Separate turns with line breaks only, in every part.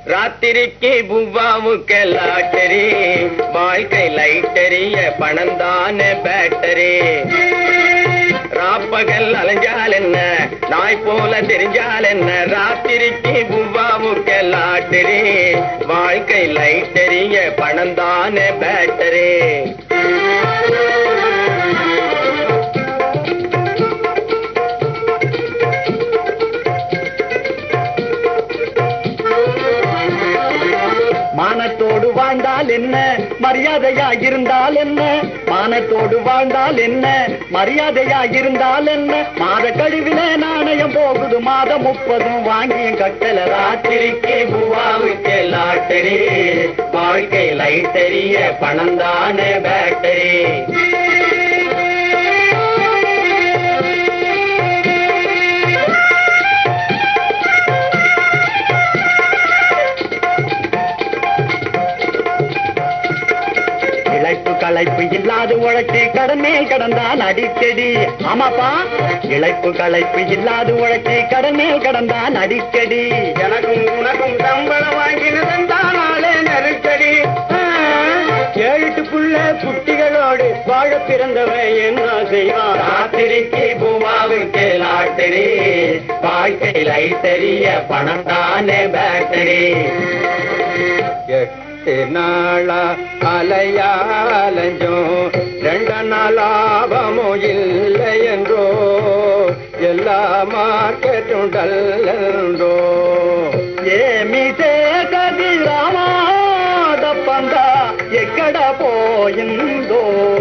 ராத்திரிக்கு புவ்வாவுக்கு லாட்டரி வாழ்க்கை லைட்டரிய பணம் தானே பேட்டரி ராப்பகல் அலைஞ்சால் என்ன நாய் போல தெரிஞ்சால் என்ன ராத்திரிக்கு புவ்வாவுக்கு லாட்டரி வாழ்க்கை லைட்டரிய பணம் தானே பேட்டரி
மானத்தோடு வாழ்ந்தால் என்ன மரியாதையா இருந்தால் என்ன மானத்தோடு வாழ்ந்தால் என்ன மரியாதையா இருந்தால் என்ன மாத கழிவில நாணயம் போகுது மாதம் முப்பதும் வாங்கியும் கட்டல
ராத்திரிக்கு புவ்வாவுக்கு லாட்டரி வாழ்க்கை லைட்டரிய பணம் தானே பேட்டரி
இழைப்பு களைப்பு இல்லாது உழைச்சி கடன் மேல் கடந்தான் அடிக்கடி ஆமாப்பா இழைப்பு களைப்பு இல்லாது உழைச்சி கடன் மேல் கடந்தான் அடிக்கடி
எனக்கும் உனக்கும் சம்பளம் வாங்கினதான் நாளே நெருக்கடி
ஏழுட்டுக்குள்ள குட்டிகளோடு வாழ பிறந்தவன் என்ன செய்வான்
ராத்திரிக்கு பூமாவுக்கு லாட்டரி வாழ்க்கை லைட்டரிய பணம் தானே பேட்டரி எட்டு நாளா அலையாலஞ்சோ ரெண்டு நாள் லாபமும் இல்லை என்றோ எல்லா மார்க்கெட்டும் டல்லென்றோ
ఏమిటే గది రామాద పంద ఎక్కడ పోయిందో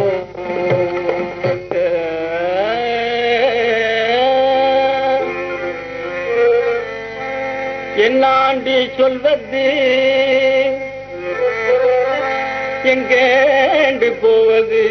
என்னாண்டி சொல்வது எங்கேண்டு போவது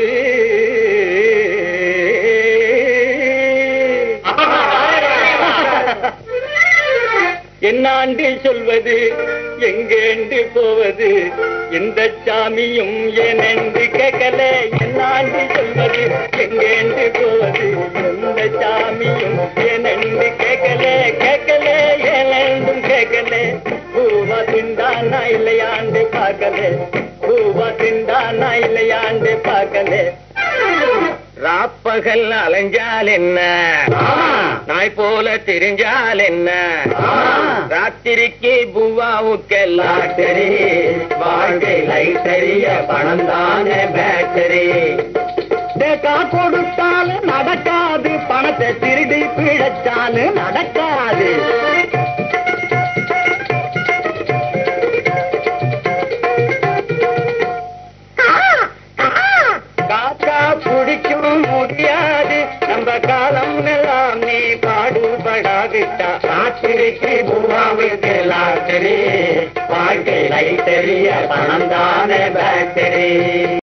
என்னாண்டு சொல்வது எங்கேண்டு போவது எந்த சாமியும் ஏனென்று கேட்கல என்னாண்டு சொல்வது எங்கேண்டு போவது எந்த சாமியும் ஏனென்று கேட்கல கேட்கல ஏனென்றும் கேட்கல பூவா திண்டானா இல்லையாண்டு பார்க்கல பூவா திண்டானா இல்லையாண்டு பார்க்கல
ராப்பகல் அலைஞ்சால் என்ன
ஆமா.
நாய் போல தெரிஞ்சால் என்ன
ஆமா.
ராத்திரிக்கு பூவாவுக்கு லாட்டரி வாழ்க்கை லைட்டரிய பணம் தானே பேட்டரி
தேக்கா கொடுத்தாலும் நடக்காது பணத்தை திருடி பிழைச்சாலும் நடக்காது
காக்கா பிடிக்கும் முடியாது நம்ம காலம் எல்லாம் நீ பாடுபடாவிட்டா ராத்திரிக்கு பூவாவுக்கு லாட்டரி வாழ்க்கை லைட்டரிய பணம் தானே பேட்டரி